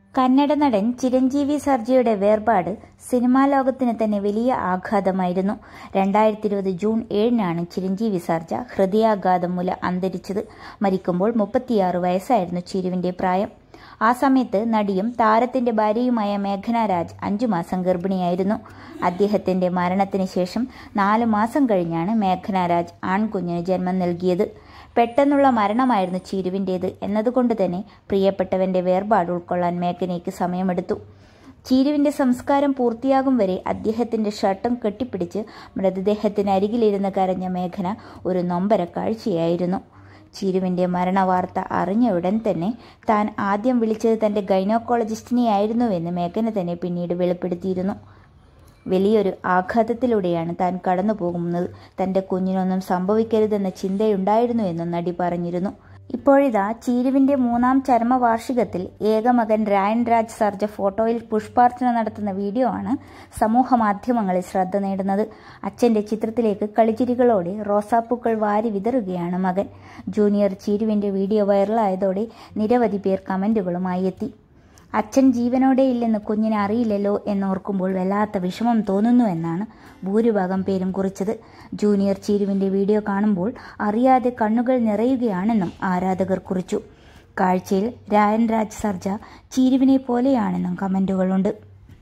കന്നഡ നടൻ ചിരഞ്ജീവി സർജയുടെ വേർപാട് സിനിമാ ലോകത്തിന് തന്നെ വലിയ ആഘാതമായിരുന്നു രണ്ടായിരത്തി ഇരുപത് ജൂൺ ഏഴിനാണ് ചിരഞ്ജീവി സർജ ഹൃദയാഘാതം മൂലം അന്തരിച്ചത് മരിക്കുമ്പോൾ മുപ്പത്തിയാറ് വയസ്സായിരുന്നു ചിരുവിന്റെ പ്രായം ആ സമയത്ത് നടിയും താരത്തിന്റെ ഭാര്യയുമായ മേഘന രാജ് അഞ്ചു മാസം ഗർഭിണിയായിരുന്നു അദ്ദേഹത്തിന്റെ മരണത്തിന് ശേഷം നാല് മാസം കഴിഞ്ഞാണ് മേഘന രാജ് ആൺകുഞ്ഞിന് ജന്മം നൽകിയത് പെട്ടെന്നുള്ള മരണമായിരുന്നു ചീരുവിൻ്റേത് എന്നതുകൊണ്ട് തന്നെ പ്രിയപ്പെട്ടവന്റെ വേർപാട് ഉൾക്കൊള്ളാൻ മേഘനയ്ക്ക് സമയമെടുത്തു ചീരുവിന്റെ സംസ്കാരം പൂർത്തിയാകും വരെ അദ്ദേഹത്തിന്റെ ഷർട്ടും കെട്ടിപ്പിടിച്ച് മൃതദേഹത്തിനരികിലിരുന്ന് കരഞ്ഞ മേഘന ഒരു നൊമ്പര കാഴ്ചയായിരുന്നു ചീരുവിന്റെ മരണവാർത്ത അറിഞ്ഞ ഉടൻ തന്നെ താൻ ആദ്യം വിളിച്ചത് തന്റെ ഗൈനോക്കോളജിസ്റ്റിനെയായിരുന്നുവെന്ന് മേഘന തന്നെ പിന്നീട് വെളിപ്പെടുത്തിയിരുന്നു വലിയൊരു ആഘാതത്തിലൂടെയാണ് താൻ കടന്നു പോകുന്നത് തന്റെ കുഞ്ഞിനൊന്നും സംഭവിക്കരുതെന്ന ചിന്തയുണ്ടായിരുന്നുവെന്നും നടി പറഞ്ഞിരുന്നു ഇപ്പോഴിതാ ചീരുവിന്റെ മൂന്നാം ചരമവാർഷികത്തിൽ ഏകമകൻ രായൻ രാജ് സർജ ഫോട്ടോയിൽ പുഷ്പാർച്ചന നടത്തുന്ന വീഡിയോ ആണ് സമൂഹ മാധ്യമങ്ങളിൽ ശ്രദ്ധ നേടുന്നത് അച്ഛന്റെ ചിത്രത്തിലേക്ക് കളിച്ചിരികളോടെ റോസാപ്പൂക്കൾ വാരി വിതറുകയാണ് മകൻ ജൂനിയർ ചീരുവിന്റെ വീഡിയോ വൈറലായതോടെ നിരവധി പേർ കമന്റുകളുമായി എത്തി അച്ഛൻ ജീവനോടെ ഇല്ലെന്ന് കുഞ്ഞിനെ അറിയില്ലല്ലോ എന്നോർക്കുമ്പോൾ വല്ലാത്ത വിഷമം തോന്നുന്നു എന്നാണ് ഭൂരിഭാഗം പേരും കുറിച്ചത് ജൂനിയർ ചീരുവിന്റെ വീഡിയോ കാണുമ്പോൾ അറിയാതെ കണ്ണുകൾ നിറയുകയാണെന്നും ആരാധകർ കുറിച്ചു കാഴ്ചയിൽ രായൻ രാജ് സർജ ചീരുവിനെ പോലെയാണെന്നും കമന്റുകളുണ്ട്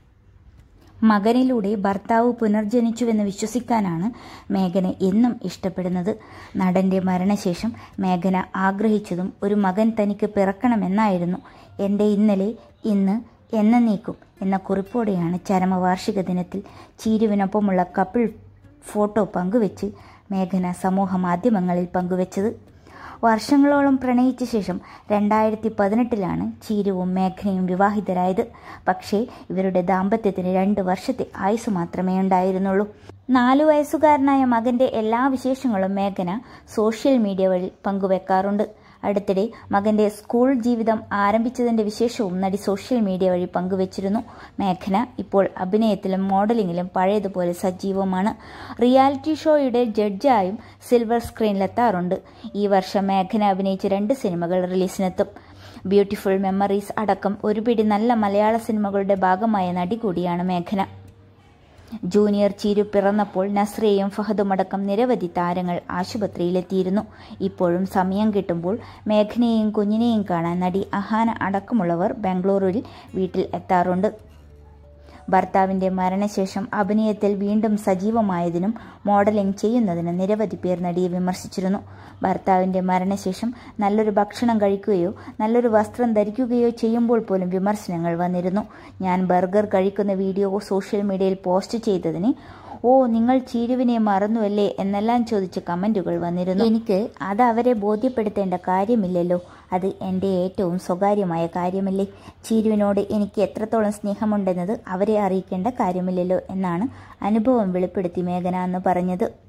മകനിലൂടെ ഭർത്താവ് പുനർജനിച്ചുവെന്ന് വിശ്വസിക്കാനാണ് മേഘന എന്നും ഇഷ്ടപ്പെടുന്നത് നടന്റെ മരണശേഷം മേഘന ആഗ്രഹിച്ചതും ഒരു മകൻ തനിക്ക് പിറക്കണമെന്നായിരുന്നു എൻ്റെ ഇന്നലെ ഇന്ന് എന്നേക്കും എന്ന കുറിപ്പോടെയാണ് ചരമവാർഷിക ദിനത്തിൽ ചീരുവിനൊപ്പമുള്ള കപ്പിൾ ഫോട്ടോ പങ്കുവെച്ച് മേഘന സമൂഹ മാധ്യമങ്ങളിൽ പങ്കുവച്ചത് വർഷങ്ങളോളം പ്രണയിച്ച ശേഷം രണ്ടായിരത്തി പതിനെട്ടിലാണ് ചീരുവും മേഘനയും വിവാഹിതരായത് പക്ഷേ ഇവരുടെ ദാമ്പത്യത്തിന് രണ്ട് വർഷത്തെ ആയുസ് മാത്രമേ ഉണ്ടായിരുന്നുള്ളൂ നാലു വയസ്സുകാരനായ മകന്റെ എല്ലാ വിശേഷങ്ങളും മേഘന സോഷ്യൽ മീഡിയ വഴി പങ്കുവെക്കാറുണ്ട് അടുത്തിടെ മകന്റെ സ്കൂൾ ജീവിതം ആരംഭിച്ചതിന്റെ വിശേഷവും നടി സോഷ്യൽ മീഡിയ വഴി പങ്കുവച്ചിരുന്നു മേഘന ഇപ്പോൾ അഭിനയത്തിലും മോഡലിംഗിലും പഴയതുപോലെ സജീവമാണ് റിയാലിറ്റി ഷോയുടെ ജഡ്ജായും സിൽവർ സ്ക്രീനിലെത്താറുണ്ട് ഈ വർഷം മേഘന അഭിനയിച്ച രണ്ട് സിനിമകൾ റിലീസിനെത്തും ബ്യൂട്ടിഫുൾ മെമ്മറീസ് അടക്കം ഒരു പിടി നല്ല മലയാള സിനിമകളുടെ ഭാഗമായ നടി കൂടിയാണ് മേഘന ജൂനിയർ ചീരു പിറന്നപ്പോൾ നസ്രയും ഫഹദുമടക്കം നിരവധി താരങ്ങൾ ആശുപത്രിയിലെത്തിയിരുന്നു ഇപ്പോഴും സമയം കിട്ടുമ്പോൾ മേഘനയെയും കുഞ്ഞിനെയും കാണാൻ നടി അഹാന അടക്കമുള്ളവർ ബാംഗ്ലൂരിൽ വീട്ടിൽ എത്താറുണ്ട് ഭർത്താവിന്റെ മരണശേഷം അഭിനയത്തിൽ വീണ്ടും സജീവമായതിനും മോഡലിംഗ് ചെയ്യുന്നതിനും നിരവധി പേർ നടിയെ വിമർശിച്ചിരുന്നു ഭർത്താവിന്റെ മരണശേഷം നല്ലൊരു ഭക്ഷണം കഴിക്കുകയോ നല്ലൊരു വസ്ത്രം ധരിക്കുകയോ ചെയ്യുമ്പോൾ പോലും വിമർശനങ്ങൾ വന്നിരുന്നു ഞാൻ ബർഗർ കഴിക്കുന്ന വീഡിയോ സോഷ്യൽ മീഡിയയിൽ പോസ്റ്റ് ചെയ്തതിന് ഓ നിങ്ങൾ ചീരുവിനെ മറന്നുവല്ലേ എന്നെല്ലാം ചോദിച്ച് കമന്റുകൾ വന്നിരുന്നു എനിക്ക് അത് അവരെ ബോധ്യപ്പെടുത്തേണ്ട കാര്യമില്ലല്ലോ അത് എൻ്റെ ഏറ്റവും സ്വകാര്യമായ കാര്യമല്ലേ ചീരുവിനോട് എനിക്ക് എത്രത്തോളം സ്നേഹമുണ്ടെന്നത് അവരെ അറിയിക്കേണ്ട കാര്യമില്ലല്ലോ എന്നാണ് അനുഭവം വെളിപ്പെടുത്തി മേഘന എന്ന് പറഞ്ഞത്